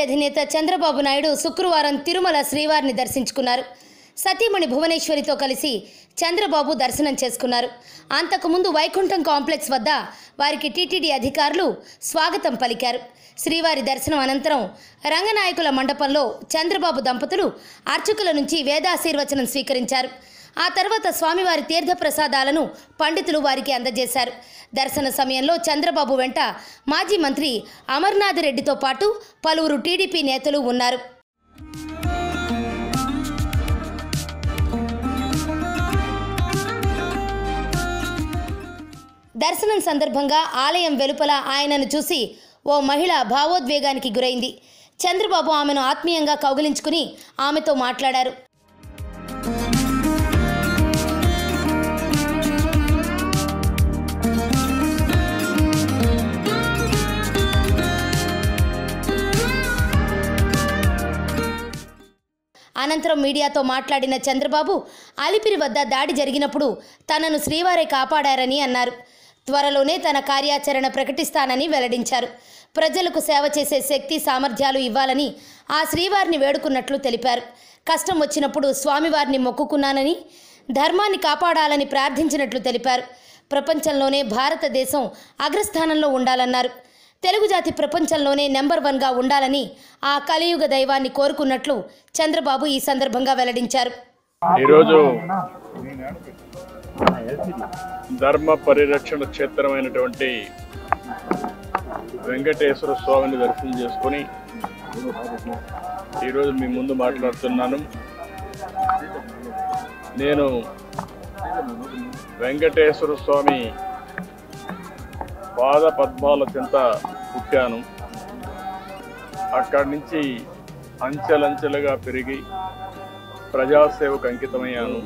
అధినేత చంద్రబాబు నాయుడు శుక్రవారం తిరుమల శ్రీవారిని దర్శించుకున్నారు సతీమణి భువనేశ్వరితో కలిసి చంద్రబాబు దర్శనం చేసుకున్నారు అంతకుముందు వైకుంఠం కాంప్లెక్స్ వద్ద వారికి టీటీడీ అధికారులు స్వాగతం పలికారు శ్రీవారి దర్శనం అనంతరం రంగనాయకుల మండపంలో చంద్రబాబు దంపతులు అర్చకుల నుంచి వేదాశీర్వచనం స్వీకరించారు ఆ తర్వాత స్వామివారి తీర్థప్రసాదాలను పండితులు వారికి అందజేశారు దర్శన సమయంలో చంద్రబాబు వెంట మాజీ మంత్రి అమర్నాథ్ రెడ్డితో పాటు పలువురు టీడీపీ నేతలు ఉన్నారు దర్శనం సందర్భంగా ఆలయం వెలుపల ఆయనను చూసి ఓ మహిళ భావోద్వేగానికి గురైంది చంద్రబాబు ఆమెను ఆత్మీయంగా కౌగిలించుకుని ఆమెతో మాట్లాడారు అనంతరం మీడియాతో మాట్లాడిన చంద్రబాబు అలిపిరి వద్ద దాడి జరిగినప్పుడు తనను శ్రీవారే కాపాడారని అన్నారు త్వరలోనే తన కార్యాచరణ ప్రకటిస్తానని వెల్లడించారు ప్రజలకు సేవ చేసే శక్తి సామర్థ్యాలు ఇవ్వాలని ఆ శ్రీవారిని వేడుకున్నట్లు తెలిపారు కష్టం వచ్చినప్పుడు స్వామివారిని మొక్కుకున్నానని ధర్మాన్ని కాపాడాలని ప్రార్థించినట్లు తెలిపారు ప్రపంచంలోనే భారతదేశం అగ్రస్థానంలో ఉండాలన్నారు తెలుగు జాతి ప్రపంచంలోనే నెంబర్ వన్గా ఉండాలని ఆ కలియుగ దైవాన్ని కోరుకున్నట్లు చంద్రబాబు ఈ సందర్భంగా వెల్లడించారు ఈరోజు ధర్మ పరిరక్షణ క్షేత్రమైనటువంటి వెంకటేశ్వర స్వామిని దర్శనం చేసుకొని ఈరోజు మీ ముందు మాట్లాడుతున్నాను నేను వెంకటేశ్వర స్వామి పాద పద్మాల చెంత పుట్టాను అక్కడి నుంచి అంచెలంచెలుగా పెరిగి ప్రజాసేవకు అంకితమయ్యాను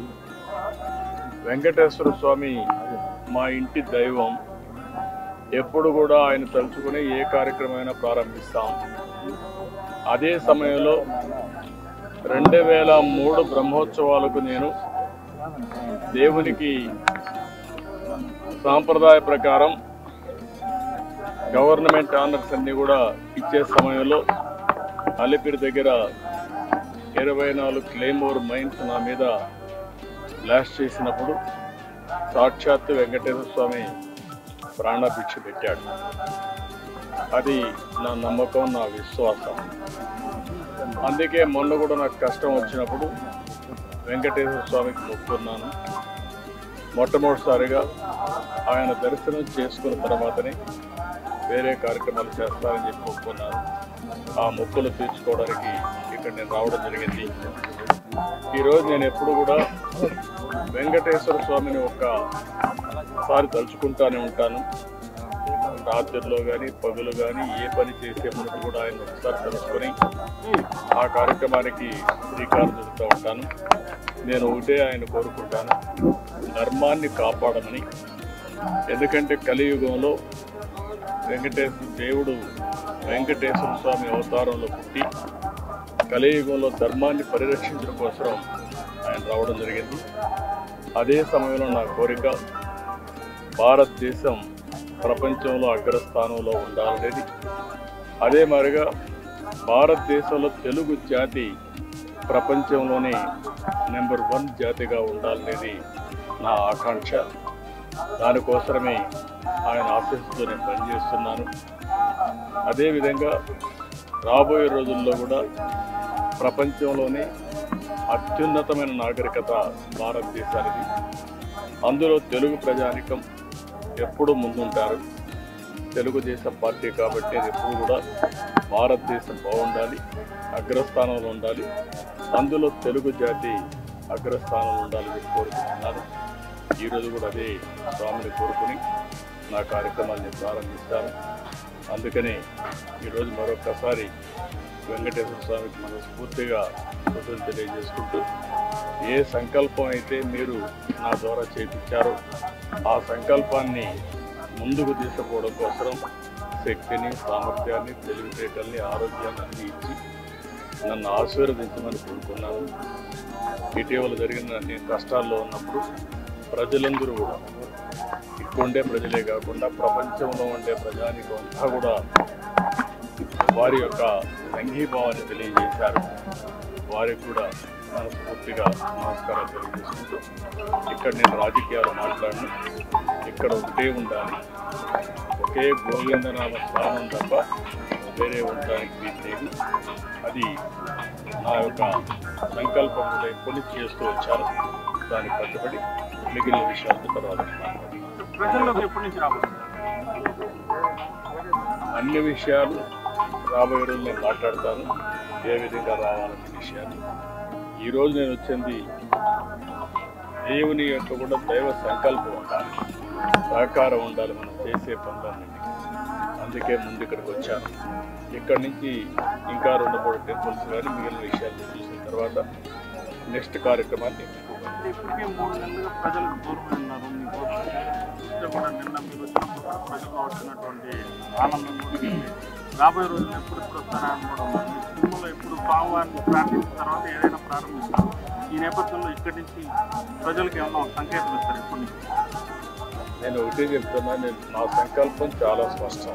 వెంకటేశ్వర స్వామి మా ఇంటి దైవం ఎప్పుడు కూడా ఆయన తలుచుకుని ఏ కార్యక్రమమైనా ప్రారంభిస్తాం అదే సమయంలో రెండు వేల మూడు బ్రహ్మోత్సవాలకు నేను దేవునికి సాంప్రదాయ ప్రకారం గవర్నమెంట్ ఆనర్స్ అన్ని కూడా ఇచ్చే సమయంలో అలిపిరి దగ్గర ఇరవై నాలుగు క్లెయిమోర్ మైన్స్ నా మీద బ్లాస్ట్ చేసినప్పుడు సాక్షాత్తు వెంకటేశ్వర స్వామి ప్రాణభిక్ష పెట్టాడు అది నా నమ్మకం నా విశ్వాసం అందుకే మొన్న కూడా నాకు కష్టం వచ్చినప్పుడు వెంకటేశ్వర స్వామికి మొక్కున్నాను మొట్టమొదటిసారిగా ఆయన దర్శనం చేసుకున్న తర్వాతనే వేరే కార్యక్రమాలు చేస్తానని చెప్పి మొక్కున్నాను ఆ మొక్కులు తీర్చుకోవడానికి ఇక్కడ నేను రావడం జరిగింది ఈరోజు నేను ఎప్పుడు కూడా వెంకటేశ్వర స్వామిని ఒక్కసారి తలుచుకుంటానే ఉంటాను రాత్రిలో కానీ పగులు కానీ ఏ పని చేసే ముందు కూడా ఆయన ఒకసారి తలుచుకొని ఆ కార్యక్రమానికి శ్రీకారం చుడుతూ ఉంటాను నేను ఒకటే ఆయన కోరుకుంటాను ధర్మాన్ని కాపాడమని ఎందుకంటే కలియుగంలో వెంకటేశ్వర దేవుడు వెంకటేశ్వర స్వామి అవతారంలో పుట్టి కలియుగంలో ధర్మాన్ని పరిరక్షించడం కోసం ఆయన రావడం జరిగింది అదే సమయంలో నా కోరిక భారతదేశం ప్రపంచంలో అగ్రస్థానంలో ఉండాలనేది అదే మరిగా భారతదేశంలో తెలుగు జాతి ప్రపంచంలోనే నెంబర్ వన్ జాతిగా ఉండాలనేది నా ఆకాంక్ష దానికోసమే ఆయన ఆశీస్సుతో నేను పనిచేస్తున్నాను అదేవిధంగా రాబోయే రోజుల్లో కూడా ప్రపంచంలోనే అత్యున్నతమైన నాగరికత భారతదేశానికి అందులో తెలుగు ప్రజానికం ఎప్పుడూ ముందుంటారు తెలుగుదేశం పార్టీ కాబట్టి అది ఎప్పుడు కూడా భారతదేశం బాగుండాలి అగ్రస్థానంలో ఉండాలి అందులో తెలుగు జాతి అగ్రస్థానంలో ఉండాలని చెప్పి కోరుకుంటున్నాను ఈరోజు కూడా అదే స్వామిని కోరుకుని నా కార్యక్రమాన్ని ప్రారంభిస్తాను అందుకనే ఈరోజు మరొక్కసారి వెంకటేశ్వర స్వామికి మనస్ఫూర్తిగా కృతజ్ఞతలు తెలియజేసుకుంటూ ఏ సంకల్పం అయితే మీరు నా ద్వారా చేయించారో ఆ సంకల్పాన్ని ముందుకు తీసుకుపోవడం కోసం శక్తిని సామర్థ్యాన్ని తెలివితేటల్ని ఆరోగ్యాన్ని అన్ని ఇచ్చి నన్ను ఆశీర్వదించమని కోరుకున్నాను ఇటీవల జరిగిన నేను కష్టాల్లో ఉన్నప్పుడు ప్రజలందరూ కూడా ఇక్కడ ఉండే ప్రజలే కాకుండా ప్రపంచంలో ఉండే ప్రజానికం అంతా కూడా వారి యొక్క సంఘీభావాన్ని తెలియజేశారు వారికి కూడా మనస్ఫూర్తిగా నమస్కారాలు తెలియజేసుకుంటూ ఇక్కడ నేను రాజకీయాలు మాట్లాడను ఇక్కడ ఒకటే ఉండాలి ఒకే గోవిందనామ స్థానం తప్ప వేరే ఉండడానికి వీల్లేదు అది నా యొక్క సంకల్పం కూడా ఎప్పటి నుంచి చేస్తూ వచ్చాను దానికి కట్టుబడి మిగిలిన విషయాలతో తర్వాత మాట్లాడతాను. ప్రజల్లోకి ఎప్పటి నుంచి రాబోతుంది అన్ని విషయాలు రాబోయే రోజులు నేను మాట్లాడతాను ఏ విధంగా రావాలనే విషయాలు ఈరోజు నేను వచ్చింది దేవుని యొక్క కూడా దైవ సంకల్పం ఉండాలి సహకారం ఉండాలి మనం చేసే పనులన్నీ అందుకే ముందు ఇక్కడికి వచ్చాను ఇక్కడి నుంచి ఇంకా రెండు మూడు టెంపుల్స్ కానీ మిగిలిన విషయాలు చూసిన తర్వాత నెక్స్ట్ కార్యక్రమాన్ని ఎంచుకోవాలి అంటే ఇప్పటికే మూడు నెలలుగా ప్రజలకు దూరమై ఉన్నారు మీకు చూస్తే కూడా నిన్న మీరు వచ్చినప్పుడు కూడా ప్రజల్లో వచ్చినటువంటి ఆనందం కూడా ఉంది. రాబోయే రోజులు ఎప్పుడు ఎప్పుడు వస్తారా అని కూడా ఉన్నారు మీ కుటుంబంలో ఎప్పుడు భావాన్ని ప్రార్థించిన తర్వాత ఏదైనా ప్రారంభిస్తారు ఈ నేపథ్యంలో ఇక్కడి నుంచి ప్రజలకు ఏమన్నా ఒక సంకేతం ఇస్తారు ఇప్పటి నుంచి నేను ఒకటే చెప్తున్నా నేను నా సంకల్పం చాలా స్పష్టం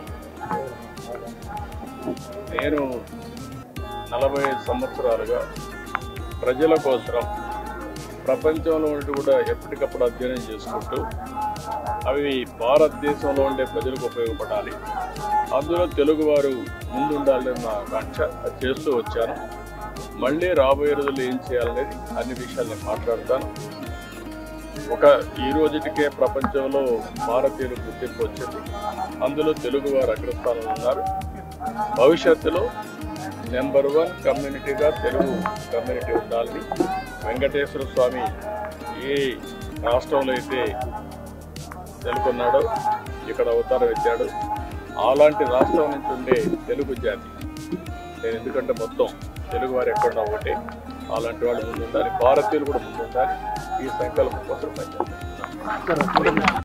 నేను నలభై ఐదు సంవత్సరాలుగా ప్రజల కోసం ప్రపంచంలో ఉండి కూడా ఎప్పటికప్పుడు అధ్యయనం చేసుకుంటూ అవి భారతదేశంలో ఉండే ప్రజలకు ఉపయోగపడాలి అందులో తెలుగువారు ముందుండాలని నా ఆకాంక్ష అది చేస్తూ వచ్చాను మళ్ళీ రాబోయే రోజుల్లో ఏం చేయాలనేది అన్ని విషయాలు నేను మాట్లాడతాను ఒక ఈ రోజుటికే ప్రపంచంలో భారతీయులు గుర్తింపు వచ్చింది అందులో తెలుగు వారు అగ్రస్థానంలో ఉన్నారు భవిష్యత్తులో నెంబర్ వన్ కమ్యూనిటీగా తెలుగు కమ్యూనిటీ ఉండాలని వెంకటేశ్వర స్వామి ఏ రాష్ట్రంలో అయితే నెలకొన్నాడో ఇక్కడ అవతారం ఎత్తాడు అలాంటి రాష్ట్రం నుంచి ఉండే తెలుగు జాతి నేను ఎందుకంటే మొత్తం తెలుగు వారు ఎక్కడ ఒకటే అలాంటి వాళ్ళు ముందుండాలి భారతీయులు కూడా ముందుండాలి ఈ సంకల్పం కోసం పనిచేస్తాను